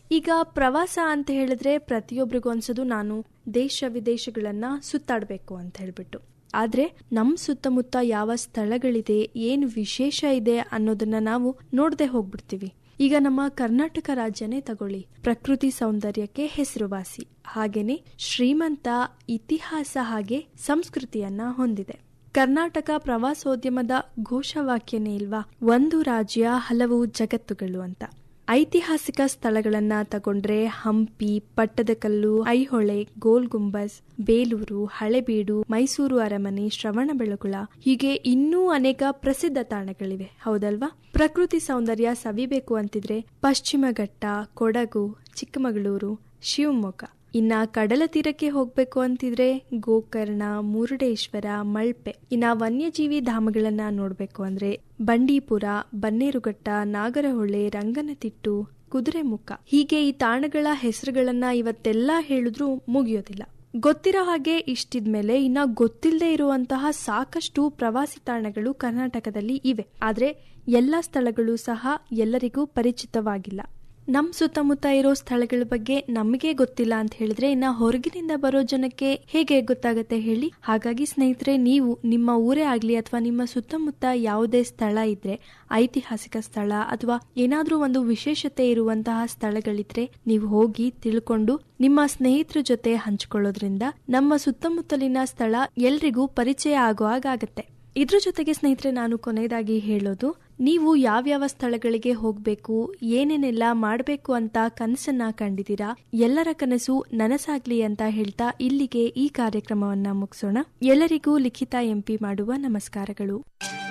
ಈಗ ಪ್ರವಾಸ ಅಂತ ಹೇಳಿದ್ರೆ ಪ್ರತಿಯೊಬ್ಬರಿಗೂ ಅನ್ಸೋದು ನಾನು ದೇಶ ವಿದೇಶಗಳನ್ನ ಸುತ್ತಾಡಬೇಕು ಅಂತ ಹೇಳ್ಬಿಟ್ಟು ಆದ್ರೆ ನಮ್ ಸುತ್ತಮುತ್ತ ಯಾವ ಸ್ಥಳಗಳಿದೆ ಏನು ವಿಶೇಷ ಇದೆ ಅನ್ನೋದನ್ನ ನಾವು ನೋಡದೆ ಹೋಗ್ಬಿಡ್ತೀವಿ ಈಗ ನಮ್ಮ ಕರ್ನಾಟಕ ರಾಜ್ಯನೇ ತಗೊಳ್ಳಿ ಪ್ರಕೃತಿ ಸೌಂದರ್ಯಕ್ಕೆ ಹೆಸರುವಾಸಿ ಹಾಗೇನೆ ಶ್ರೀಮಂತ ಇತಿಹಾಸ ಹಾಗೆ ಸಂಸ್ಕೃತಿಯನ್ನ ಹೊಂದಿದೆ ಕರ್ನಾಟಕ ಪ್ರವಾಸೋದ್ಯಮದ ಘೋಷವಾಕ್ಯನೇ ಇಲ್ವಾ ಒಂದು ರಾಜ್ಯ ಹಲವು ಜಗತ್ತುಗಳು ಅಂತ ಐತಿಹಾಸಿಕ ಸ್ಥಳಗಳನ್ನ ತಗೊಂಡ್ರೆ ಹಂಪಿ ಪಟ್ಟದಕಲ್ಲು ಐಹೊಳೆ ಗೋಲ್ ಗುಂಬಸ್ ಬೇಲೂರು ಹಳೆಬೀಡು ಮೈಸೂರು ಅರಮನೆ ಶ್ರವಣಬೆಳಗುಳ ಹೀಗೆ ಇನ್ನೂ ಅನೇಕ ಪ್ರಸಿದ್ಧ ತಾಣಗಳಿವೆ ಹೌದಲ್ವಾ ಪ್ರಕೃತಿ ಸೌಂದರ್ಯ ಸವಿಬೇಕು ಅಂತಿದ್ರೆ ಪಶ್ಚಿಮ ಘಟ್ಟ ಕೊಡಗು ಚಿಕ್ಕಮಗಳೂರು ಶಿವಮೊಗ್ಗ ಇನ್ನ ಕಡಲ ತೀರಕ್ಕೆ ಹೋಗ್ಬೇಕು ಅಂತಿದ್ರೆ ಗೋಕರ್ಣ ಮುರುಡೇಶ್ವರ ಮಳ್ಪೆ ಇನ್ನ ವನ್ಯಜೀವಿ ಧಾಮಗಳನ್ನ ನೋಡ್ಬೇಕು ಅಂದ್ರೆ ಬಂಡೀಪುರ ಬನ್ನೇರುಘಟ್ಟ ನಾಗರಹೊಳೆ ರಂಗನತಿಟ್ಟು ಕುದುರೆಮುಖ ಹೀಗೆ ಈ ತಾಣಗಳ ಹೆಸರುಗಳನ್ನ ಇವತ್ತೆಲ್ಲ ಹೇಳಿದ್ರೂ ಮುಗಿಯೋದಿಲ್ಲ ಗೊತ್ತಿರೋ ಹಾಗೆ ಇಷ್ಟಿದ್ಮೇಲೆ ಇನ್ನ ಗೊತ್ತಿಲ್ಲದೆ ಇರುವಂತಹ ಸಾಕಷ್ಟು ಪ್ರವಾಸಿ ತಾಣಗಳು ಕರ್ನಾಟಕದಲ್ಲಿ ಇವೆ ಆದ್ರೆ ಎಲ್ಲ ಸ್ಥಳಗಳು ಸಹ ಎಲ್ಲರಿಗೂ ಪರಿಚಿತವಾಗಿಲ್ಲ ನಮ್ ಸುತ್ತಮುತ್ತ ಇರೋ ಸ್ಥಳಗಳ ಬಗ್ಗೆ ನಮಗೆ ಗೊತ್ತಿಲ್ಲ ಅಂತ ಹೇಳಿದ್ರೆ ಇನ್ನ ಹೊರಗಿನಿಂದ ಬರೋ ಜನಕ್ಕೆ ಹೇಗೆ ಗೊತ್ತಾಗತ್ತೆ ಹೇಳಿ ಹಾಗಾಗಿ ಸ್ನೇಹಿತರೆ ನೀವು ನಿಮ್ಮ ಊರೇ ಆಗ್ಲಿ ಅಥವಾ ನಿಮ್ಮ ಸುತ್ತಮುತ್ತ ಯಾವುದೇ ಸ್ಥಳ ಇದ್ರೆ ಐತಿಹಾಸಿಕ ಸ್ಥಳ ಅಥವಾ ಏನಾದ್ರೂ ಒಂದು ವಿಶೇಷತೆ ಇರುವಂತಹ ಸ್ಥಳಗಳಿದ್ರೆ ನೀವು ಹೋಗಿ ತಿಳ್ಕೊಂಡು ನಿಮ್ಮ ಸ್ನೇಹಿತರ ಜೊತೆ ಹಂಚಿಕೊಳ್ಳೋದ್ರಿಂದ ನಮ್ಮ ಸುತ್ತಮುತ್ತಲಿನ ಸ್ಥಳ ಎಲ್ರಿಗೂ ಪರಿಚಯ ಆಗೋ ಹಾಗಾಗತ್ತೆ ಇದ್ರ ಜೊತೆಗೆ ಸ್ನೇಹಿತರೆ ನಾನು ಕೊನೆಯದಾಗಿ ಹೇಳೋದು ನೀವು ಯಾವ್ಯಾವ ಸ್ಥಳಗಳಿಗೆ ಹೋಗ್ಬೇಕು ಏನೇನೆಲ್ಲ ಮಾಡಬೇಕು ಅಂತ ಕನಸನ್ನ ಕಂಡಿದ್ದೀರಾ ಎಲ್ಲರ ಕನಸು ನನಸಾಗ್ಲಿ ಅಂತ ಹೇಳ್ತಾ ಇಲ್ಲಿಗೆ ಈ ಕಾರ್ಯಕ್ರಮವನ್ನ ಮುಗಿಸೋಣ ಎಲ್ಲರಿಗೂ ಲಿಖಿತ ಎಂಪಿ ಮಾಡುವ ನಮಸ್ಕಾರಗಳು